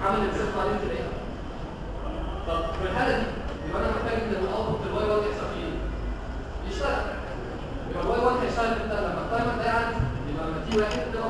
عامل الريسبت عليه تلاقيها طب في الحاله دي يبقى انا محتاج ان الاوتبوت الواي 1 يحصل فيه ايه؟ يشتغل يبقى الواي 1 هيشتغل امتى لما التايمر ده يعدي يبقى لما تي واحد تبقى